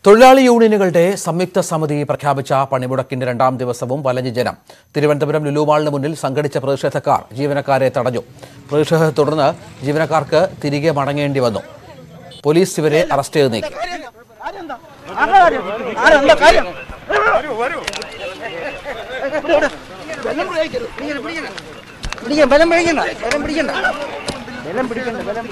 തൊഴിലാളി യൂണിയനുകളുടെ സംയുക്ത സമിതി പ്രഖ്യാപിച്ച പണിമുടക്കിന്റെ രണ്ടാം ദിവസവും വലഞ്ഞ ജനം തിരുവനന്തപുരം ലുലുമാളിന് മുന്നിൽ സംഘടിച്ച പ്രതിഷേധക്കാർ ജീവനക്കാരെ തടഞ്ഞു പ്രതിഷേധത്തെ തുടർന്ന് ജീവനക്കാർക്ക് തിരികെ മടങ്ങേണ്ടി വന്നു പോലീസ് ഇവരെ അറസ്റ്റ് ചെയ്ത് നീക്കി പിടിക്കാൻ ബലം പിടിക്കണ്ട ബലം പിടിക്കണ്ട ബലം പിടിക്കണ്ട ബലം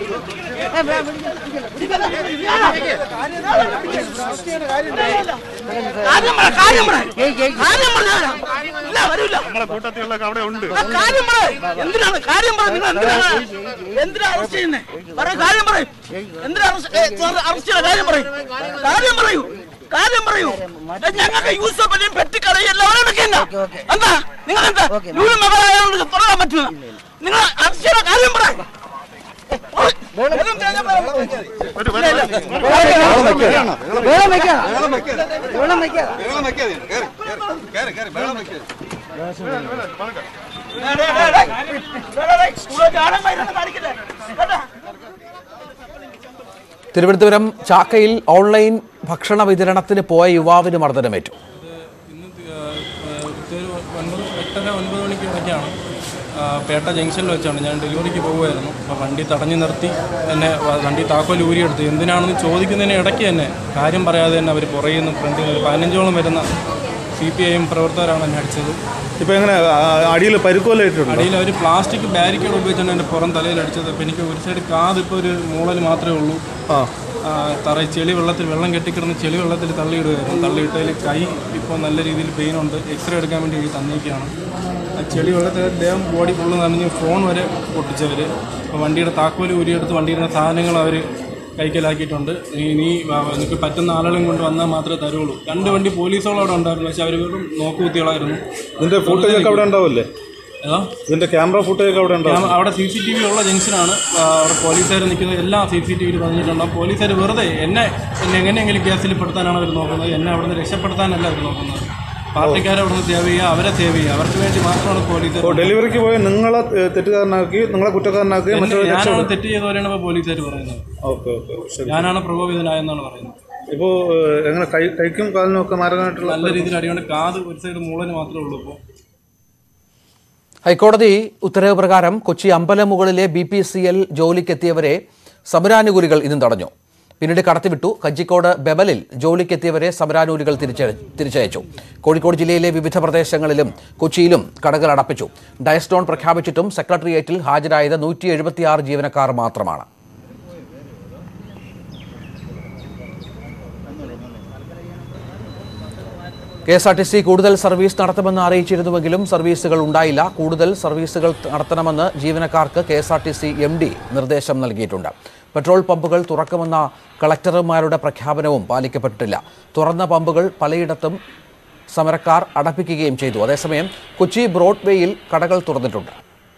കാര്യം പറ, കാര്യം പറ. കാര്യം പറഞ്ഞാലാ. ഇല്ല, വരൂല. നമ്മളെ കൂട്ടത്തിലുള്ളൊക്കെ അവിടെ ഉണ്ട് ആ കാര്യം പറ. എന്തിനാണ് കാര്യം പറ നിങ്ങൾ എന്തിനാണ് എന്തിനാ അറസ്റ്റ് ചെയ്യുന്നേ പറയൂ കാര്യം പറയൂ എന്തിനാ അറസ്റ്റ് ഏ, സാർ അറസ്റ്റ് ചെയ്യുന്ന കാര്യം പറയൂ കാര്യം പറയൂ കാര്യം പറയൂ ഏ, ഞങ്ങൾക്ക് യൂസഫ് അലിയും പെട്ടിക്കടയും എല്ലാവരും എടുക്കില്ല എന്താ നിങ്ങൾ എന്താ ലൂലു മകളായോണ്ട് തുടരാൻ പറ്റുന്ന നിങ്ങൾ അറസ്റ്റ് ചെയ്യുന്ന കാര്യം പറ വെള്ളം വെക്കാം വെള്ളം വെക്കാം തിരുവനന്തപുരം ചാക്കയിൽ ഓൺലൈൻ ഭക്ഷണ വിതരണത്തിന് പോയ യുവാവിന് മർദ്ദനമേറ്റു ഇന്ന് ഒരു ഒൻപത് എട്ടര ഒൻപത് മണിക്ക് ഇടയ്ക്കാണ് ആ, പേട്ട ജംഗ്ഷനിൽ വെച്ചാണ് ഞാൻ ഡെലിവറിക്ക് പോകുമായിരുന്നു അപ്പോൾ വണ്ടി തടഞ്ഞു നിർത്തി എന്നെ വ- വണ്ടി താക്കോൽ ഊരിയെടുത്തു എന്തിനാണെന്ന് ചോദിക്കുന്നതിന് ഇടയ്ക്ക് തന്നെ കാര്യം പറയാതെ തന്നെ അവർ പുറകിൽ നിന്ന് ഫ്രണ്ടിൽ നിന്ന് ഒരു പതിനഞ്ചോളം വരുന്ന സി പി ഐ എം പ്രവർത്തകരാണ് എന്നെ അടിച്ചത് ഇപ്പൊ എങ്ങനെ അടിയിൽ പരുക്കോലായിട്ടുണ്ട് അടിയിൽ അവർ പ്ലാസ്റ്റിക് ബാരിക്കേഡ് ഉപയോഗിച്ചാണ് എൻ്റെ പുറം തലയിൽ അടിച്ചത് അപ്പോൾ എനിക്ക് ഒരു സൈഡ് കാത് ഇപ്പോൾ ഒരു മൂളൽ മാത്രമേ ഉള്ളൂ ആ ആ, തറ ചെളി വെള്ളത്തിൽ വെള്ളം കെട്ടിക്കിടന്ന് ചെളി വെള്ളത്തിൽ തള്ളിയിടുകയായിരുന്നു തള്ളിയിട്ടതിൽ കൈ ഇപ്പോൾ നല്ല രീതിയിൽ പെയിൻ ഉണ്ട് എക്സ്റേ എടുക്കാൻ വേണ്ടി എഴുതി തന്നിരിക്കുകയാണ് ആ ചെളി വെള്ളത്തിൽ ദേഹം ബോഡി ഫുള്ള് നനഞ്ഞ് ഫോൺ വരെ പൊട്ടിച്ചവർ അപ്പോൾ വണ്ടിയുടെ താക്കോല് ഊരിയെടുത്ത് വണ്ടിയുടെ സാധനങ്ങൾ അവർ കൈക്കലാക്കിയിട്ടുണ്ട് നീ നീ വ- നിനക്ക് പറ്റുന്ന ആളുകളും കൊണ്ട് വന്നാൽ മാത്രമേ തരുള്ളൂ രണ്ട് വണ്ടി പോലീസുകൾ അവിടെ ഉണ്ടായിരുന്നു പക്ഷെ അവർ വെറും നോക്കുകുത്തികളായിരുന്നു ഇതിന്റെ ഫുട്ടേജ് ഒക്കെ അവിടെ ഉണ്ടാവില്ലേ ഏതാ ഇതിന്റെ ക്യാമറ ഫുട്ടേജ് ഒക്കെ അവിടെ ഉണ്ടാവും ക്യാമ- അവിടെ സി സി ടി വി ഉള്ള ജംഗ്ഷനാണ് ആ, അവിടെ പോലീസുകാർ നിൽക്കുന്നത് എല്ലാം സി സി ടി വിയിൽ പറഞ്ഞിട്ടുണ്ട് പോലീസുകാർ വെറുതെ എന്നെ എന്നെ എങ്ങനെയെങ്കിലും കേസിൽ പെടുത്താനാണ് അവർ നോക്കുന്നത് എന്നെ അവിടുന്ന് രക്ഷപ്പെടുത്താനല്ല അവർ നോക്കുന്നത് പാർട്ടിക്കാരെ അവിടുന്ന് സേവ് ചെയ്യുക അവരെ സേവ് ചെയ്യുക അവർക്ക് വേണ്ടി മാത്രമാണ് പോലീസ് അപ്പോൾ ഡെലിവറിക്ക് പോയ നിങ്ങളെ ഏ, തെറ്റുകാരനാക്കി നിങ്ങളെ കുറ്റക്കാരനാക്കി മറ്റൊരു ഞാനാണ് തെറ്റ് ചെയ്തവരാണ് ഇപ്പോൾ പോലീസുകാർ പറയുന്നത് ഓക്കെ ഓക്കെ ശരി ഞാനാണ് പ്രകോപിതനായെന്നാണ് പറയുന്നത് ഇപ്പോൾ എങ്ങനെ കൈ കൈക്കും കാലിനും ഒക്കെ മാരകമായിട്ടുള്ള നല്ല രീതിയിൽ അടിയുണ്ട് കാത് ഒരു സൈഡ് മൂളന് മാത്രമേ ഉള്ളൂ ഇപ്പോൾ ഹൈക്കോടതി ഉത്തരവ് പ്രകാരം കൊച്ചി അമ്പലമുകളിലെ ബി പി സി എൽ ജോലിക്കെത്തിയവരെ സമരാനുകൂലികൾ ഇന്നും തടഞ്ഞു പിന്നീട് കടത്തിവിട്ടു കഞ്ചിക്കോട് ബെബലിൽ ജോലിക്കെത്തിയവരെ സമരാനുകൂലികൾ തിരിച്ച തിരിച്ചയച്ചു കോഴിക്കോട് ജില്ലയിലെ വിവിധ പ്രദേശങ്ങളിലും കൊച്ചിയിലും കടകൾ അടപ്പിച്ചു ഡയസ്റ്റോൺ പ്രഖ്യാപിച്ചിട്ടും സെക്രട്ടേറിയറ്റിൽ ഹാജരായത് നൂറ്റി എഴുപത്തിയാറ് ജീവനക്കാർ മാത്രമാണ് K S R T C കൂടുതൽ സർവീസ് നടത്തുമെന്ന് അറിയിച്ചിരുന്നുവെങ്കിലും സർവീസുകൾ ഉണ്ടായില്ല കൂടുതൽ സർവീസുകൾ നടത്തണമെന്ന് ജീവനക്കാർക്ക് K S R T C M D നിർദ്ദേശം നൽകിയിട്ടുണ്ട് പെട്രോൾ പമ്പുകൾ തുറക്കുമെന്ന കളക്ടർമാരുടെ പ്രഖ്യാപനവും പാലിക്കപ്പെട്ടിട്ടില്ല തുറന്ന പമ്പുകൾ പലയിടത്തും സമരക്കാർ അടപ്പിക്കുകയും ചെയ്തു അതേസമയം കൊച്ചി ബ്രോഡ്വേയിൽ കടകൾ തുറന്നിട്ടുണ്ട്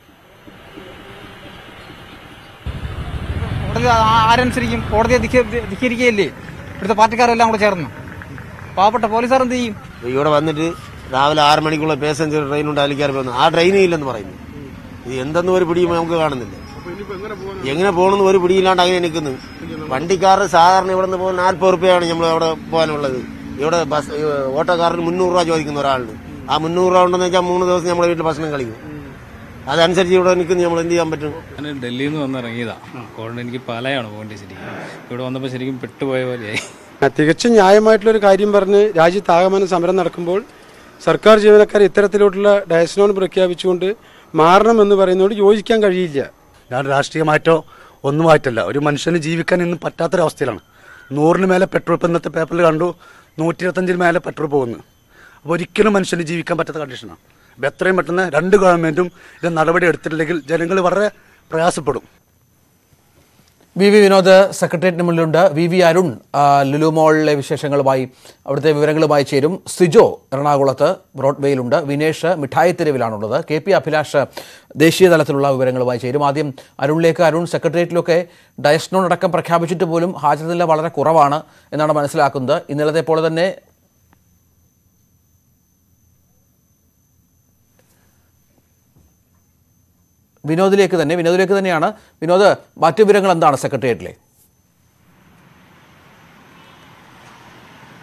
കോടതി ആ- ആരനുസരിക്കും കോടതിയെ ധിക്ക- ധിക്കരിക്കുകയല്ലേ ഇവിടുത്തെ പാർട്ടിക്കാരെല്ലാം കൂടെ ചേർന്ന് പാവപ്പെട്ട പോലീസുകാർ എന്ത് ചെയ്യും ഇവിടെ വന്നിട്ട് രാവിലെ ആറ് മണിക്കുള്ള പാസഞ്ചർ ട്രെയിൻ ഉണ്ട് ആലിക്കാർ പോകുന്നത് ആ ട്രെയിനേ ഇല്ലെന്ന് പറയുന്നു ഇത് എന്തെന്ന് ഒരു പിടിയും നമുക്ക് കാണുന്നില്ല എങ്ങനെ പോകണമെന്ന് ഒരു പിടിയില്ലാണ്ട് അങ്ങനെ നിൽക്കുന്നു വണ്ടിക്കാരന് സാധാരണ ഇവിടെ നിന്ന് പോകുന്ന നാൽപ്പത് റുപ്യയാണ് നമ്മൾ അവിടെ പോകാനുള്ളത് ഇവിടെ ബസ് ഓട്ടോക്കാരന് മുന്നൂറ് രൂപ ചോദിക്കുന്ന ഒരാളുണ്ട് ആ മുന്നൂറ് രൂപ ഉണ്ടെന്ന് വെച്ചാൽ മൂന്ന് ദിവസം നമ്മുടെ വീട്ടിൽ ഭക്ഷണം കളിക്കും അതനുസരിച്ച് ഇവിടെ നിൽക്കുന്ന നമ്മൾ എന്ത് ചെയ്യാൻ പറ്റും ഞാൻ ഡൽഹിയിൽ നിന്ന് വന്നിറങ്ങിയതാ അതുകൊണ്ട് എനിക്ക് പാലയാണ് പോകേണ്ടത് ശരിക്കും ഇവിടെ വന്നപ്പോൾ ശരിക്കും പെട്ടുപോയ പോലെയായി ആ, തികച്ചും ന്യായമായിട്ടുള്ളൊരു കാര്യം പറഞ്ഞ് രാജ്യത്താകമാനം സമരം നടക്കുമ്പോൾ സർക്കാർ ജീവനക്കാർ ഇത്തരത്തിലോട്ടുള്ള ഡയസ്നോൺ പ്രഖ്യാപിച്ചുകൊണ്ട് മാറണമെന്ന് പറയുന്നതോട് യോജിക്കാൻ കഴിയില്ല ഞാൻ രാഷ്ട്രീയ മാറ്റോ ഒന്നുമായിട്ടല്ല ഒരു മനുഷ്യന് ജീവിക്കാൻ ഇന്നും പറ്റാത്തൊരവസ്ഥയിലാണ് നൂറിന് മേലെ പെട്രോൾ ഇപ്പം ഇന്നത്തെ പേപ്പറിൽ കണ്ടു നൂറ്റി ഇരുപത്തഞ്ചിന് മേലെ പെട്രോൾ പോകുന്നു അപ്പോൾ ഒരിക്കലും മനുഷ്യന് ജീവിക്കാൻ പറ്റാത്ത കണ്ടീഷനാണ് അപ്പോൾ എത്രയും പെട്ടെന്ന് രണ്ട് ഗവൺമെൻറ്റും ഇത് നടപടി എടുത്തിട്ടില്ലെങ്കിൽ ജനങ്ങൾ വളരെ പ്രയാസപ്പെടും വി വി വിനോദ് സെക്രട്ടേറിയറ്റിന് മുന്നിലുണ്ട് വി വി അരുൺ ആ, ലുലു മോളിലെ വിശേഷങ്ങളുമായി അവിടുത്തെ വിവരങ്ങളുമായി ചേരും സിജോ എറണാകുളത്ത് ബ്രോഡ്വേയിലുണ്ട് വിനേഷ് മിഠായി തെരുവിലാണുള്ളത് കെ പി അഭിലാഷ് ദേശീയ തലത്തിലുള്ള വിവരങ്ങളുമായി ചേരും ആദ്യം അരുണിലേക്ക് അരുൺ സെക്രട്ടേറിയറ്റിലൊക്കെ ഡയസ്നോൺ അടക്കം പ്രഖ്യാപിച്ചിട്ട് പോലും ഹാജർ നില വളരെ കുറവാണ് എന്നാണ് മനസ്സിലാക്കുന്നത് ഇന്നലത്തെ പോലെ തന്നെ വിനോദിലേക്ക് തന്നെ വിനോദിലേക്ക് തന്നെയാണ് വിനോദ് മറ്റു വിവരങ്ങൾ എന്താണ് സെക്രട്ടേറിയറ്റിലെ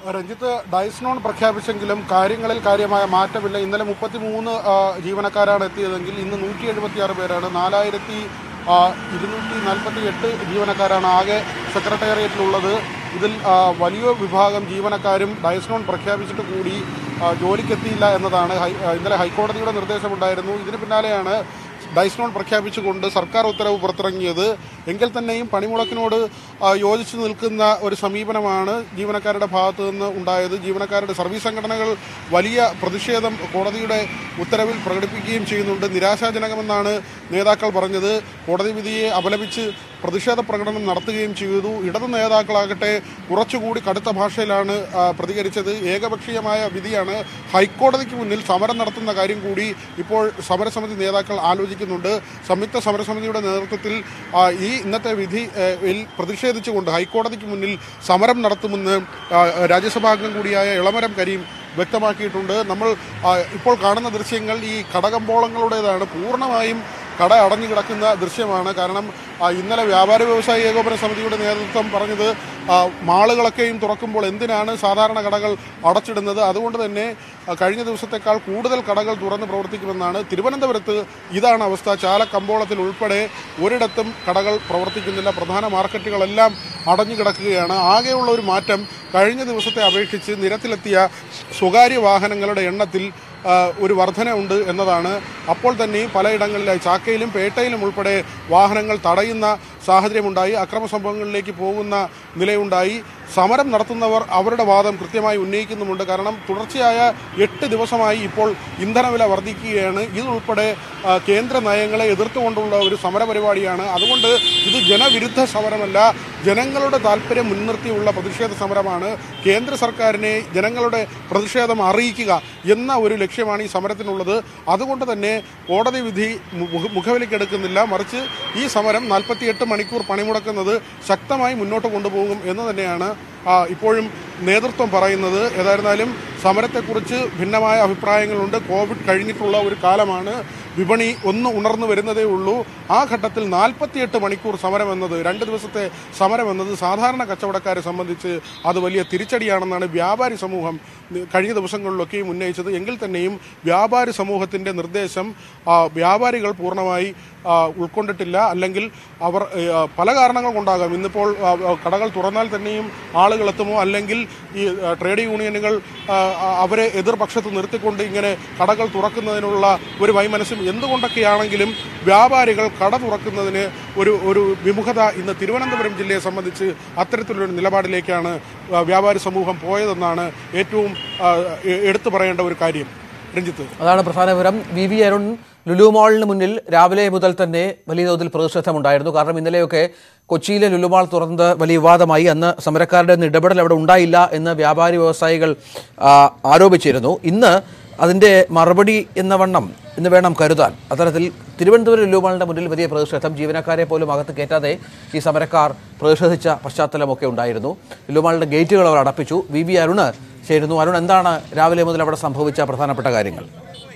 രഞ്ജിത്ത് ഡൈസ്നോൺ പ്രഖ്യാപിച്ചെങ്കിലും കാര്യങ്ങളിൽ കാര്യമായ മാറ്റമില്ല ഇന്നലെ മുപ്പത്തി മൂന്ന് ജീവനക്കാരാണ് എത്തിയതെങ്കിൽ ഇന്ന് നൂറ്റി എഴുപത്തി ആറ് പേരാണ് നാലായിരത്തി ഇരുന്നൂറ്റി നാൽപ്പത്തി എട്ട് ജീവനക്കാരാണ് ആകെ സെക്രട്ടേറിയറ്റിലുള്ളത് ഇതിൽ ആ, വലിയ വിഭാഗം ജീവനക്കാരും ഡയസ്നോൺ പ്രഖ്യാപിച്ചിട്ട് കൂടി ആ, ജോലിക്കെത്തിയില്ല എന്നതാണ് ഹൈ- ആ, ഇന്നലെ ഹൈക്കോടതിയുടെ നിർദ്ദേശമുണ്ടായിരുന്നു ഇതിന് പിന്നാലെയാണ് ഡൈസ്നോൺ പ്രഖ്യാപിച്ചുകൊണ്ട് സർക്കാർ ഉത്തരവ് പുറത്തിറങ്ങിയത് എങ്കിൽ തന്നെയും പണിമുടക്കിനോട് ആ, യോജിച്ചു നിൽക്കുന്ന ഒരു സമീപനമാണ് ജീവനക്കാരുടെ ഭാഗത്തു നിന്ന് ഉണ്ടായത് ജീവനക്കാരുടെ സർവീസ് സംഘടനകൾ വലിയ പ്രതിഷേധം കോടതിയുടെ ഉത്തരവിൽ പ്രകടിപ്പിക്കുകയും ചെയ്യുന്നുണ്ട് നിരാശാജനകമെന്നാണ് നേതാക്കൾ പറഞ്ഞത് കോടതി വിധിയെ അപലപിച്ച് പ്രതിഷേധ പ്രകടനം നടത്തുകയും ചെയ്തു ഇടതു നേതാക്കളാകട്ടെ കുറച്ചുകൂടി കടുത്ത ഭാഷയിലാണ് ആ, പ്രതികരിച്ചത് ഏകപക്ഷീയമായ വിധിയാണ് ഹൈക്കോടതിക്ക് മുന്നിൽ സമരം നടത്തുന്ന കാര്യം കൂടി ഇപ്പോൾ സമരസമിതി നേതാക്കൾ ആലോചിക്കുന്നുണ്ട് സംയുക്ത സമരസമിതിയുടെ നേതൃത്വത്തിൽ ആ, ഈ ഇന്നത്തെ വിധി ഏ, യിൽ പ്രതിഷേധിച്ചുകൊണ്ട് ഹൈക്കോടതിക്ക് മുന്നിൽ സമരം നടത്തുമെന്ന് ആ, രാജ്യസഭാംഗം കൂടിയായ ഇളമരം കരീം വ്യക്തമാക്കിയിട്ടുണ്ട് നമ്മൾ ആ, ഇപ്പോൾ കാണുന്ന ദൃശ്യങ്ങൾ ഈ കടകമ്പോളങ്ങളുടേതാണ് പൂർണ്ണമായും കട അടഞ്ഞു കിടക്കുന്ന ദൃശ്യമാണ് കാരണം ആ, ഇന്നലെ വ്യാപാരി വ്യവസായ ഏകോപന സമിതിയുടെ നേതൃത്വം പറഞ്ഞത് ആ, മാളുകളൊക്കെയും തുറക്കുമ്പോൾ എന്തിനാണ് സാധാരണ കടകൾ അടച്ചിടുന്നത് അതുകൊണ്ട് തന്നെ ആ, കഴിഞ്ഞ ദിവസത്തേക്കാൾ കൂടുതൽ കടകൾ തുറന്ന് പ്രവർത്തിക്കുമെന്നാണ് തിരുവനന്തപുരത്ത് ഇതാണ് അവസ്ഥ ചാലക്കമ്പോളത്തിൽ ഉൾപ്പെടെ ഒരിടത്തും കടകൾ പ്രവർത്തിക്കുന്നില്ല പ്രധാന മാർക്കറ്റുകളെല്ലാം അടഞ്ഞു കിടക്കുകയാണ് ആകെയുള്ള ഒരു മാറ്റം കഴിഞ്ഞ ദിവസത്തെ അപേക്ഷിച്ച് നിരത്തിലെത്തിയ സ്വകാര്യ വാഹനങ്ങളുടെ എണ്ണത്തിൽ ആ, ഒരു വർധന ഉണ്ട് എന്നതാണ് അപ്പോൾ തന്നെയും പലയിടങ്ങളിലായി ചാക്കയിലും പേട്ടയിലും ഉൾപ്പെടെ വാഹനങ്ങൾ തടയുന്ന സാഹചര്യമുണ്ടായി അക്രമ സംഭവങ്ങളിലേക്ക് പോകുന്ന നിലയുണ്ടായി സമരം നടത്തുന്നവർ അവരുടെ വാദം കൃത്യമായി ഉന്നയിക്കുന്നുമുണ്ട് കാരണം തുടർച്ചയായ എട്ട് ദിവസമായി ഇപ്പോൾ ഇന്ധനവില വർദ്ധിക്കുകയാണ് ഇതുൾപ്പെടെ ആ, കേന്ദ്ര നയങ്ങളെ എതിർത്തുകൊണ്ടുള്ള ഒരു സമരപരിപാടിയാണ് അതുകൊണ്ട് ഇത് ജനവിരുദ്ധ സമരമല്ല ജനങ്ങളുടെ താല്പര്യം മുൻനിർത്തിയുള്ള പ്രതിഷേധ സമരമാണ് കേന്ദ്ര സർക്കാരിനെ ജനങ്ങളുടെ പ്രതിഷേധം അറിയിക്കുക എന്ന ഒരു ലക്ഷ്യമാണ് ഈ സമരത്തിനുള്ളത് അതുകൊണ്ട് തന്നെ കോടതി വിധി മുഖ- മുഖവിലക്കെടുക്കുന്നില്ല മറിച്ച് ഈ സമരം നാൽപ്പത്തിയെട്ട് മണിക്കൂർ പണിമുടക്കുന്നത് ശക്തമായി മുന്നോട്ട് കൊണ്ടുപോകും എന്ന് തന്നെയാണ് ആ, ഇപ്പോഴും നേതൃത്വം പറയുന്നത് ഏതായിരുന്നാലും സമരത്തെക്കുറിച്ച് ഭിന്നമായ അഭിപ്രായങ്ങളുണ്ട് കോവിഡ് കഴിഞ്ഞിട്ടുള്ള ഒരു കാലമാണ് വിപണി ഒന്ന് ഉണർന്നു വരുന്നതേ ഉള്ളൂ ആ ഘട്ടത്തിൽ നാൽപ്പത്തിയെട്ട് മണിക്കൂർ സമരം എന്നത് രണ്ട് ദിവസത്തെ സമരം എന്നത് സാധാരണ കച്ചവടക്കാരെ സംബന്ധിച്ച് അത് വലിയ തിരിച്ചടിയാണെന്നാണ് വ്യാപാരി സമൂഹം നി- കഴിഞ്ഞ ദിവസങ്ങളിലൊക്കെയും ഉന്നയിച്ചത് എങ്കിൽ തന്നെയും വ്യാപാരി സമൂഹത്തിൻ്റെ നിർദ്ദേശം ആ, വ്യാപാരികൾ പൂർണ്ണമായി ആ, ഉൾക്കൊണ്ടിട്ടില്ല അല്ലെങ്കിൽ അവർ ഏ, ആ, പല കാരണങ്ങൾ കൊണ്ടാകാം ഇന്നിപ്പോൾ ആ, ആ, കടകൾ തുറന്നാൽ തന്നെയും ആളുകൾ എത്തുമോ അല്ലെങ്കിൽ ഈ ആ, ട്രേഡ് യൂണിയനുകൾ ആ, ആ, അവരെ എതിർപക്ഷത്ത് നിർത്തിക്കൊണ്ട് ഇങ്ങനെ കടകൾ തുറക്കുന്നതിനുള്ള ഒരു വൈമനസ്സും എന്തുകൊണ്ടൊക്കെയാണെങ്കിലും വ്യാപാരികൾ കട തുറക്കുന്നതിന് ഒരു ഒരു വിമുഖത ഇന്ന് തിരുവനന്തപുരം ജില്ലയെ സംബന്ധിച്ച് അത്തരത്തിലൊരു നിലപാടിലേക്കാണ് ആ, വ്യാപാരി സമൂഹം പോയതെന്നാണ് ഏറ്റവും ആ, എ- എടുത്തു പറയേണ്ട ഒരു കാര്യം രഞ്ജിത്ത് അതാണ് പ്രധാന വിവരം വി വി അരുൺ ലുലു മാളിന് മുന്നിൽ രാവിലെ മുതൽ തന്നെ വലിയ തോതിൽ പ്രതിഷേധമുണ്ടായിരുന്നു കാരണം ഇന്നലെയൊക്കെ കൊച്ചിയിലെ ലുലു മാൾ തുറന്നത് വലിയ വിവാദമായി അന്ന് സമരക്കാരുടെ ഒന്നും ഇടപെടൽ അവിടെ ഉണ്ടായില്ല എന്ന് വ്യാപാരി വ്യവസായികൾ ആ, ആരോപിച്ചിരുന്നു ഇന്ന് അതിൻ്റെ മറുപടി എന്ന വണ്ണം എന്ന് വേണം കരുതാൻ അത്തരത്തിൽ തിരുവനന്തപുരം ലുലു മാളിൻ്റെ മുന്നിൽ വലിയ പ്രതിഷേധം ജീവനക്കാരെ പോലും അകത്ത് കയറ്റാതെ ഈ സമരക്കാർ പ്രതിഷേധിച്ച പശ്ചാത്തലമൊക്കെ ഉണ്ടായിരുന്നു ലുലു മാളിൻ്റെ ഗേറ്റുകൾ അവർ അടപ്പിച്ചു വി വി അരുണ് ചേരുന്നു അരുൺ എന്താണ് രാവിലെ മുതൽ അവിടെ സംഭവിച്ച പ്രധാനപ്പെട്ട കാര്യങ്ങൾ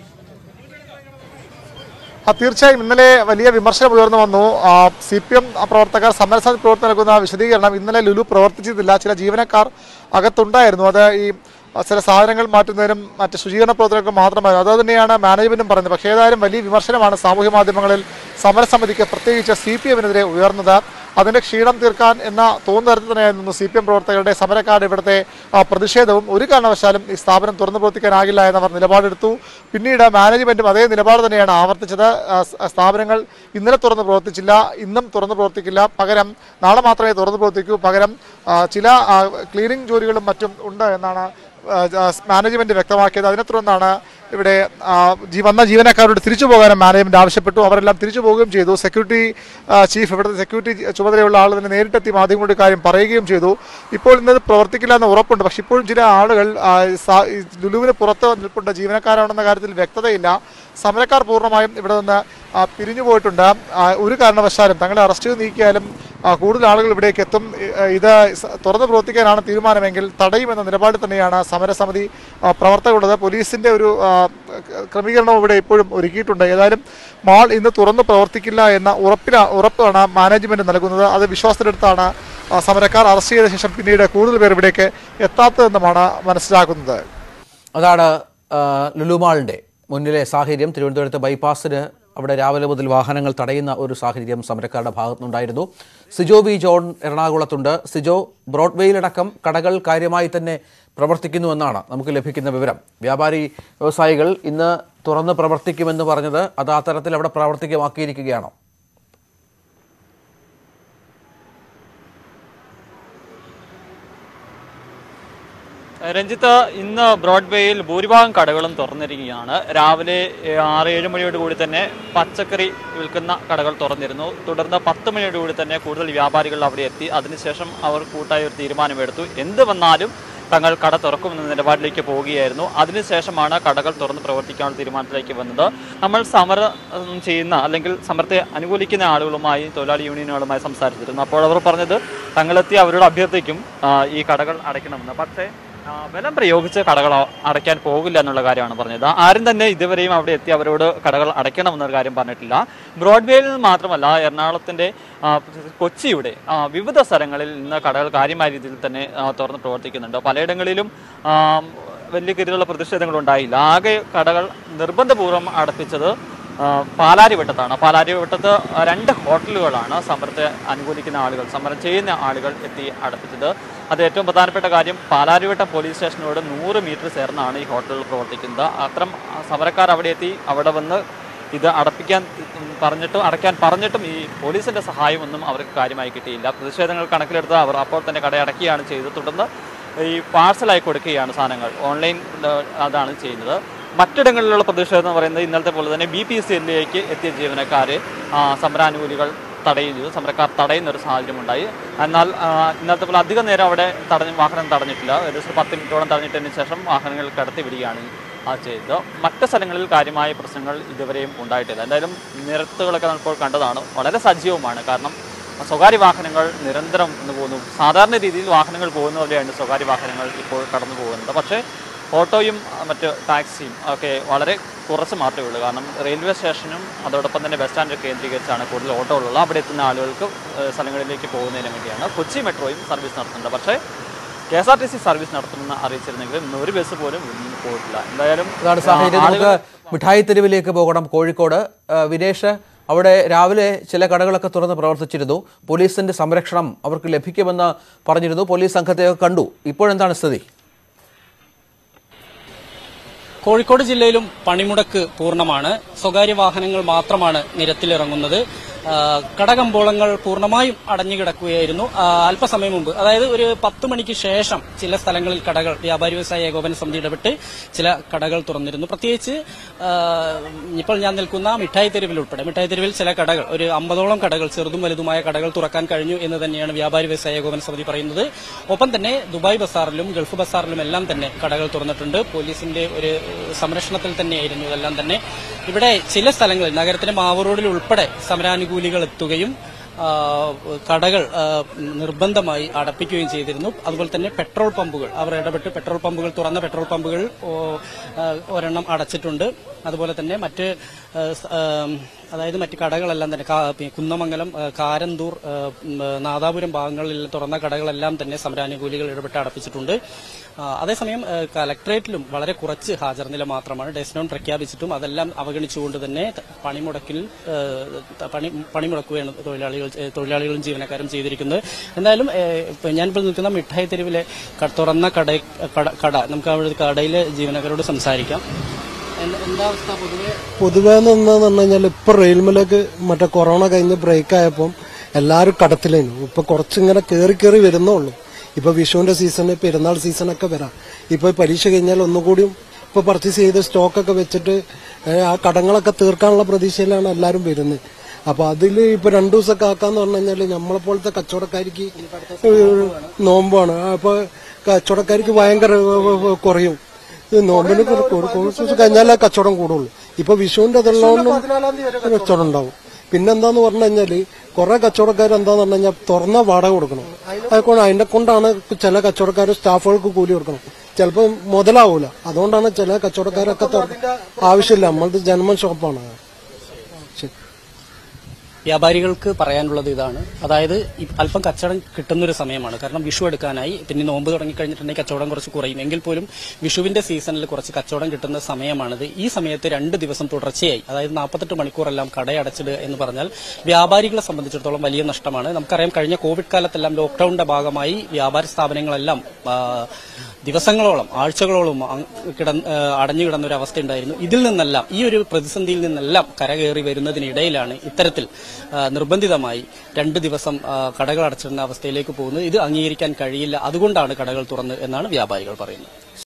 ആ, തീർച്ചയായും ഇന്നലെ വലിയ വിമർശനം ഉയർന്നു വന്നു സി പി എം പ്രവർത്തകർ സമരസമിതി പ്രവർത്തകർ നൽകുന്ന വിശദീകരണം ഇന്നലെ ലുലു പ്രവർത്തിച്ചിട്ടില്ല ചില ജീവനക്കാർ അകത്തുണ്ടായിരുന്നു അത് ഈ ആ, ചില സാധനങ്ങൾ മാറ്റുന്നതിനും മറ്റ് ശുചീകരണ പ്രവർത്തനങ്ങൾക്കും മാത്രമായിരുന്നു അത് തന്നെയാണ് മാനേജ്മെന്റും പറയുന്നത് പക്ഷേ ഏതായാലും വലിയ വിമർശനമാണ് സാമൂഹ്യ മാധ്യമങ്ങളിൽ സമരസമിതിക്ക് പ്രത്യേകിച്ച് സി പി എമ്മിനെതിരെ ഉയർന്നത് അതിന്റെ ക്ഷീണം തീർക്കാൻ എന്ന തോന്നുന്ന തരത്തിൽ തന്നെയായിരുന്നു സി പി എം പ്രവർത്തകരുടെ സമരക്കാരുടെ ഇവിടുത്തെ ആ, പ്രതിഷേധവും ഒരു കാരണവശാലും ഈ സ്ഥാപനം തുറന്നു പ്രവർത്തിക്കാനാകില്ല എന്നവർ നിലപാടെടുത്തു പിന്നീട് മാനേജ്മെന്റും അതേ നിലപാട് തന്നെയാണ് ആവർത്തിച്ചത് ആ, സ്- ആ, സ്ഥാപനങ്ങൾ ഇന്നലെ തുറന്ന് പ്രവർത്തിച്ചില്ല ഇന്നും തുറന്നു പ്രവർത്തിക്കില്ല പകരം നാളെ മാത്രമേ തുറന്നു പ്രവർത്തിക്കൂ പകരം ആ, ചില ആ, ക്ലീനിങ് ജോലികളും മറ്റും ഉണ്ട് എന്നാണ് ആ, ആ, മാനേജ്മെന്റ് വ്യക്തമാക്കിയത് അതിനെ തുടർന്നാണ് ഇവിടെ ആ, ജീ- വന്ന ജീവനക്കാരോട് തിരിച്ചു പോകാനും മാനേജ്മെന്റ് ആവശ്യപ്പെട്ടു അവരെല്ലാം തിരിച്ചു പോവുകയും ചെയ്തു സെക്യൂരിറ്റി ആ, ചീഫ് ഇവിടുത്തെ സെക്യൂരിറ്റി ചുമതലയുള്ള ആൾ തന്നെ നേരിട്ടെത്തി മാധ്യമങ്ങളുടെ കാര്യം പറയുകയും ചെയ്തു ഇപ്പോൾ ഇന്നത് പ്രവർത്തിക്കില്ല എന്ന് ഉറപ്പുണ്ട് പക്ഷെ ഇപ്പോഴും ചില ആളുകൾ ആ, സാ- ഈ ലുലുവിന് പുറത്ത് നിൽപ്പുണ്ട് ജീവനക്കാരാണെന്ന കാര്യത്തിൽ വ്യക്തതയില്ല സമരക്കാർ പൂർണ്ണമായും ഇവിടെ നിന്ന് ആ, പിരിഞ്ഞു പോയിട്ടുണ്ട് ആ, ഒരു കാരണവശാലും തങ്ങളെ അറസ്റ്റ് ചെയ്ത് നീക്കിയാലും ആ, കൂടുതൽ ആളുകൾ ഇവിടേക്ക് എത്തും ഇ- ഇത് സ- തുറന്ന് പ്രവർത്തിക്കാനാണ് തീരുമാനമെങ്കിൽ തടയുമെന്ന നിലപാടിൽ തന്നെയാണ് സമരസമിതി ആ, പ്രവർത്തകരുള്ളത് പോലീസിന്റെ ഒരു ആ, ക- ക്രമീകരണവും ഇവിടെ ഇപ്പോഴും ഒരുക്കിയിട്ടുണ്ട് ഏതായാലും മാൾ ഇന്ന് തുറന്ന് പ്രവർത്തിക്കില്ല എന്ന ഉറപ്പിന ഉറപ്പാണ് മാനേജ്മെന്റ് നൽകുന്നത് അത് വിശ്വാസത്തിലെടുത്താണ് ആ, സമരക്കാർ അറസ്റ്റ് ചെയ്ത ശേഷം പിന്നീട് കൂടുതൽ പേർ ഇവിടേക്ക് എത്താത്തതെന്നുമാണ് മനസ്സിലാക്കുന്നത് അതാണ് ആ, ലുലുമാളിൻ്റെ മുന്നിലെ സാഹചര്യം തിരുവനന്തപുരത്ത് ബൈപ്പാസിന് അവിടെ രാവിലെ മുതൽ വാഹനങ്ങൾ തടയുന്ന ഒരു സാഹചര്യം സമരക്കാരുടെ ഭാഗത്തുനിന്നുണ്ടായിരുന്നു സിജോ വി ജോൺ എറണാകുളത്തുണ്ട് സിജോ ബ്രോഡ്വേയിലടക്കം കടകൾ കാര്യമായി തന്നെ പ്രവർത്തിക്കുന്നുവെന്നാണ് നമുക്ക് ലഭിക്കുന്ന വിവരം വ്യാപാരി വ്യവസായികൾ ഇന്ന് തുറന്ന് പ്രവർത്തിക്കുമെന്ന് പറഞ്ഞത് അത് ആ തരത്തിൽ അവിടെ പ്രാവർത്തികമാക്കിയിരിക്കുകയാണോ രഞ്ജിത്ത് ഇന്ന് ബ്രോഡ്വേയിൽ ഭൂരിഭാഗം കടകളും തുറന്നിരിക്കുകയാണ് രാവിലെ ഏഹ്, ആറ് ഏഴ് മണിയോട് കൂടി തന്നെ പച്ചക്കറി വിൽക്കുന്ന കടകൾ തുറന്നിരുന്നു തുടർന്ന് പത്ത് മണിയോട് കൂടി തന്നെ കൂടുതൽ വ്യാപാരികൾ അവിടെ എത്തി അതിനുശേഷം അവർ കൂട്ടായ ഒരു തീരുമാനമെടുത്തു എന്ത് വന്നാലും തങ്ങൾ കട തുറക്കുമെന്ന നിലപാടിലേക്ക് പോവുകയായിരുന്നു അതിനുശേഷമാണ് കടകൾ തുറന്ന് പ്രവർത്തിക്കാനുള്ള തീരുമാനത്തിലേക്ക് വന്നത് നമ്മൾ സമരം ചെയ്യുന്ന അല്ലെങ്കിൽ സമരത്തെ അനുകൂലിക്കുന്ന ആളുകളുമായി തൊഴിലാളി യൂണിയനുകളുമായി സംസാരിച്ചിരുന്നു അപ്പോൾ അവർ പറഞ്ഞത് തങ്ങളെത്തി അവരോട് അഭ്യർത്ഥിക്കും ആ, ഈ കടകൾ അടയ്ക്കണമെന്ന് പക്ഷേ ആ, ബലം പ്രയോഗിച്ച് കടകൾ അ- അടയ്ക്കാൻ പോകില്ല എന്നുള്ള കാര്യമാണ് പറഞ്ഞത് ആരും തന്നെ ഇതുവരെയും അവിടെ എത്തി അവരോട് കടകൾ അടയ്ക്കണമെന്നൊരു കാര്യം പറഞ്ഞിട്ടില്ല ബ്രോഡ്വേയിൽ നിന്ന് മാത്രമല്ല എറണാകുളത്തിന്റെ ആ, കൊച്ചിയുടെ ആ, വിവിധ സ്ഥലങ്ങളിൽ ഇന്ന് കടകൾ കാര്യമായ രീതിയിൽ തന്നെ ആ, തുറന്ന് പ്രവർത്തിക്കുന്നുണ്ട് പലയിടങ്ങളിലും ആ, വലിയ രീതിയിലുള്ള പ്രതിഷേധങ്ങൾ ഉണ്ടായില്ല ആകെ കടകൾ നിർബന്ധപൂർവ്വം അടപ്പിച്ചത് ആ, പാലാരിവട്ടത്താണ് പാലാരിവട്ടത്ത് രണ്ട് ഹോട്ടലുകളാണ് സമരത്തെ അനുകൂലിക്കുന്ന ആളുകൾ സമരം ചെയ്യുന്ന ആളുകൾ എത്തി അടപ്പിച്ചത് അത് ഏറ്റവും പ്രധാനപ്പെട്ട കാര്യം പാലാരിവട്ടം പോലീസ് സ്റ്റേഷനോട് നൂറ് മീറ്റർ ചേർന്നാണ് ഈ ഹോട്ടലുകൾ പ്രവർത്തിക്കുന്നത് അത്തരം സമരക്കാർ അവിടെ എത്തി അവിടെ വന്ന് ഇത് അടപ്പിക്കാൻ പറഞ്ഞിട്ടും അടയ്ക്കാൻ പറഞ്ഞിട്ടും ഈ പോലീസിന്റെ സഹായമൊന്നും അവർക്ക് കാര്യമായി കിട്ടിയില്ല പ്രതിഷേധങ്ങൾ കണക്കിലെടുത്ത് അവർ അപ്പോൾ തന്നെ കടയടക്കുകയാണ് ചെയ്തത് തുടർന്ന് ഈ പാഴ്സലായി കൊടുക്കുകയാണ് സാധനങ്ങൾ ഓൺലൈൻ ഏഹ്, അതാണ് ചെയ്യുന്നത് മറ്റിടങ്ങളിലുള്ള പ്രതിഷേധം എന്ന് പറയുന്നത് ഇന്നലത്തെ പോലെ തന്നെ ബി പി സി എല്ലിലേക്ക് എത്തിയ ജീവനക്കാരെ ആ, സമരാനുകൂലികൾ തടയുകയും ചെയ്തു സമരക്കാർ തടയുന്ന ഒരു സാഹചര്യം ഉണ്ടായി എന്നാൽ ആ, ഇന്നലത്തെ പോലെ അധികം നേരം അവിടെ തടഞ്ഞ് വാഹനം തടഞ്ഞിട്ടില്ല ഏകദേശം പത്ത് മിനിറ്റോളം തടഞ്ഞിട്ടതിന് ശേഷം വാഹനങ്ങൾ കടത്തി വിടുകയാണ് ആ ചെയ്തത് മറ്റ് സ്ഥലങ്ങളിൽ കാര്യമായ പ്രശ്നങ്ങൾ ഇതുവരെയും ഉണ്ടായിട്ടില്ല എന്തായാലും നിരത്തുകളൊക്കെ നമ്മൾ ഇപ്പോൾ കണ്ടതാണ് വളരെ സജീവമാണ് കാരണം സ്വകാര്യ വാഹനങ്ങൾ നിരന്തരം ഇന്ന് പോകുന്നു സാധാരണ രീതിയിൽ വാഹനങ്ങൾ പോകുന്ന പോലെയാണ് സ്വകാര്യ വാഹനങ്ങൾ ഇപ്പോൾ കടന്നു പോകുന്നത് പക്ഷേ ഓട്ടോയും ആ, മറ്റ് ടാക്സിയും ഒക്കെ വളരെ കുറച്ച് മാത്രമേ ഉള്ളൂ കാരണം റെയിൽവേ സ്റ്റേഷനും അതോടൊപ്പം തന്നെ ബസ് സ്റ്റാൻഡ് കേന്ദ്രീകരിച്ചാണ് കൂടുതൽ ഓട്ടോകളുള്ളത് അവിടെ എത്തുന്ന ആളുകൾക്ക് ഏഹ്, സ്ഥലങ്ങളിലേക്ക് പോകുന്നതിന് വേണ്ടിയാണ് കൊച്ചി മെട്രോയും സർവീസ് നടത്തുന്നുണ്ട് പക്ഷേ K S R T C service നടത്തുമെന്ന് അറിയിച്ചിരുന്നെങ്കിലും ഇന്ന് ഒരു ബസ് പോലും ഇന്ന് പോയിട്ടില്ല എന്തായാലും അതാണ് സാഹചര്യം ആ, നമുക്ക് മിഠായി തെരുവിലേക്ക് പോകണം കോഴിക്കോട് ആ, വിനേഷ് അവിടെ രാവിലെ ചില കടകളൊക്കെ തുറന്ന് പ്രവർത്തിച്ചിരുന്നു പോലീസിന്റെ സംരക്ഷണം അവർക്ക് ലഭിക്കുമെന്ന് പറഞ്ഞിരുന്നു പോലീസ് സംഘത്തെയൊക്കെ കണ്ടു ഇപ്പോഴെന്താണ് സ്ഥിതി കോഴിക്കോട് ജില്ലയിലും പണിമുടക്ക് പൂർണ്ണമാണ് സ്വകാര്യ വാഹനങ്ങൾ മാത്രമാണ് നിരത്തിലിറങ്ങുന്നത് ആ, കടകമ്പോളങ്ങൾ പൂർണ്ണമായും അടഞ്ഞുകിടക്കുകയായിരുന്നു ആ, അല്പസമയം മുമ്പ് അതായത് ഒരു പത്ത് മണിക്ക് ശേഷം ചില സ്ഥലങ്ങളിൽ കടകൾ വ്യാപാരി വ്യവസായ ഏകോപന സമിതി ഇടപെട്ട് ചില കടകൾ തുറന്നിരുന്നു പ്രത്യേകിച്ച് ആ, ഇപ്പോൾ ഞാൻ നിൽക്കുന്ന മിഠായി തെരുവിൽ ഉൾപ്പെടെ മിഠായി തെരുവിൽ ചില കടകൾ ഒരു അമ്പതോളം കടകൾ ചെറുതും വലുതുമായ കടകൾ തുറക്കാൻ കഴിഞ്ഞു എന്ന് തന്നെയാണ് വ്യാപാരി വ്യവസായ ഏകോപന സമിതി പറയുന്നത് ഒപ്പം തന്നെ ദുബായ് ബസാറിലും ഗൾഫ് ബസാറിലും എല്ലാം തന്നെ കടകൾ തുറന്നിട്ടുണ്ട് പോലീസിന്റെ ഒരു ഏഹ്, സംരക്ഷണത്തിൽ തന്നെയായിരുന്നു ഇതെല്ലാം തന്നെ ഇവിടെ ചില സ്ഥലങ്ങളിൽ നഗരത്തിന്റെ മാവൂർ റോഡിൽ ഉൾപ്പെടെ സമരാനുകൂലികൾ എത്തുകയും ആ, കടകൾ ആ, നിർബന്ധമായി അടപ്പിക്കുകയും ചെയ്തിരുന്നു അതുപോലെ തന്നെ പെട്രോൾ പമ്പുകൾ അവർ ഇടപെട്ട് പെട്രോൾ പമ്പുകൾ തുറന്ന പെട്രോൾ പമ്പുകൾ ഓ, ആ, ഒരെണ്ണം അടച്ചിട്ടുണ്ട് അതുപോലെ തന്നെ മറ്റ് ആ, സ- ആ, അതായത് മറ്റ് കടകളെല്ലാം തന്നെ കാ- പി- കുന്നമംഗലം ആ, കാരന്തൂർ ആ, ഉം, ആ, നാദാപുരം ഭാഗങ്ങളിൽ തുറന്ന കടകളെല്ലാം തന്നെ സമരാനുകൂലികൾ ഇടപെട്ട് അടപ്പിച്ചിട്ടുണ്ട് ആ, അതേസമയം ആ, കലക്ട്രേറ്റിലും വളരെ കുറച്ച് ഹാജർ നില മാത്രമാണ് ഡെസ്നോൺ പ്രഖ്യാപിച്ചിട്ടും അതെല്ലാം അവഗണിച്ചുകൊണ്ട് തന്നെ ത- പണിമുടക്കിൽ ആ, ത- പണി പണിമുടക്കുകയാണ് തൊഴിലാളികൾ ഏ, തൊഴിലാളികളും ജീവനക്കാരും ചെയ്തിരിക്കുന്നത് എന്തായാലും ഏ, ഇപ്പൊ ഞാനിപ്പോൾ നിൽക്കുന്ന മിഠായി തെരുവിലെ ക- തുറന്ന കട കട- കട നമുക്ക് അവിടെ കടയിലെ ജീവനക്കാരോട് സംസാരിക്കാം എന്താ- എന്താ അവസ്ഥ പൊതുവെ പൊതുവേ എന്താന്ന് പറഞ്ഞു കഴിഞ്ഞാൽ ഇപ്പൊ റെയിൽമേലേക്ക് മറ്റേ കൊറോണ കഴിഞ്ഞ് ബ്രേക്ക് ആയപ്പം എല്ലാവരും കടത്തിലായിരുന്നു ഇപ്പൊ കുറച്ചിങ്ങനെ കയറി കയറി വരുന്നുള്ളൂ ഇപ്പൊ വിഷുവിന്റെ സീസൺ പെരുന്നാൾ സീസണൊക്കെ വരാം ഇപ്പൊ പരീക്ഷ കഴിഞ്ഞാൽ ഒന്നുകൂടിയും ഇപ്പൊ പർച്ചേസ് ചെയ്ത സ്റ്റോക്കൊക്കെ വെച്ചിട്ട് ഏ, ആ കടങ്ങളൊക്കെ തീർക്കാനുള്ള പ്രതീക്ഷയിലാണ് എല്ലാവരും വരുന്നത് അപ്പൊ അതിൽ ഇപ്പൊ രണ്ടു ദിവസമൊക്കെ ആക്കാന്ന് പറഞ്ഞു കഴിഞ്ഞാല് നമ്മളെ പോലത്തെ കച്ചവടക്കാർക്ക് നോമ്പാണ് അപ്പൊ കച്ചവടക്കാർക്ക് ഭയങ്കര ഏ, ഏ, കുറയും ഈ നോമ്പിന് കുറ- കുറ- കുറച്ച് ദിവസം കഴിഞ്ഞാലേ കച്ചവടം കൂടുള്ളൂ ഇപ്പൊ വിഷുവിന്റെ അതെല്ലാം കച്ചവടം ഉണ്ടാവും പിന്നെന്താന്ന് പറഞ്ഞു കഴിഞ്ഞാല് കുറെ കച്ചവടക്കാർ എന്താന്ന് പറഞ്ഞു കഴിഞ്ഞാൽ തുറന്ന വാടക കൊടുക്കണം അതുകൊണ്ട് അതിനെ കൊണ്ടാണ് ചില കച്ചവടക്കാർ സ്റ്റാഫുകൾക്ക് കൂലി കൊടുക്കണം ചിലപ്പോൾ മുതലാവൂല അതുകൊണ്ടാണ് ചില കച്ചവടക്കാരൊക്കെ തുറ- ആവശ്യമില്ല നമ്മളത് ജന്മൻ ഷോപ്പാണ് ശരി വ്യാപാരികൾക്ക് പറയാനുള്ളത് ഇതാണ് അതായത് ഈ അല്പം കച്ചവടം കിട്ടുന്ന ഒരു സമയമാണ് കാരണം വിഷു എടുക്കാനായി പിന്നെ നോമ്പ് തുടങ്ങിക്കഴിഞ്ഞിട്ടുണ്ടെങ്കിൽ കച്ചവടം കുറച്ച് കുറയും എങ്കിൽ പോലും വിഷുവിന്റെ സീസണിൽ കുറച്ച് കച്ചവടം കിട്ടുന്ന സമയമാണിത് ഈ സമയത്ത് രണ്ട് ദിവസം തുടർച്ചയായി അതായത് നാൽപ്പത്തെട്ട് മണിക്കൂറെല്ലാം കടയടച്ചിടുക എന്ന് പറഞ്ഞാൽ വ്യാപാരികളെ സംബന്ധിച്ചിടത്തോളം വലിയ നഷ്ടമാണ് നമുക്കറിയാം കഴിഞ്ഞ കോവിഡ് കാലത്തെല്ലാം ലോക്ക്ഡൌണിന്റെ ഭാഗമായി വ്യാപാര സ്ഥാപനങ്ങളെല്ലാം ആ, ദിവസങ്ങളോളം ആഴ്ചകളോളം അങ് കിടന്ന് ആ, അടഞ്ഞു കിടന്ന ഒരു അവസ്ഥ ഉണ്ടായിരുന്നു ഇതിൽ നിന്നെല്ലാം ഈ ഒരു പ്രതിസന്ധിയിൽ നിന്നെല്ലാം കരകയറി വരുന്നതിനിടയിലാണ് ഇത്തരത്തിൽ ആ, നിർബന്ധിതമായി രണ്ട് ദിവസം ആ, കടകൾ അടച്ചിടുന്ന അവസ്ഥയിലേക്ക് പോകുന്നത് ഇത് അംഗീകരിക്കാൻ കഴിയില്ല അതുകൊണ്ടാണ് കടകൾ തുറന്ന് എന്നാണ് വ്യാപാരികൾ പറയുന്നത്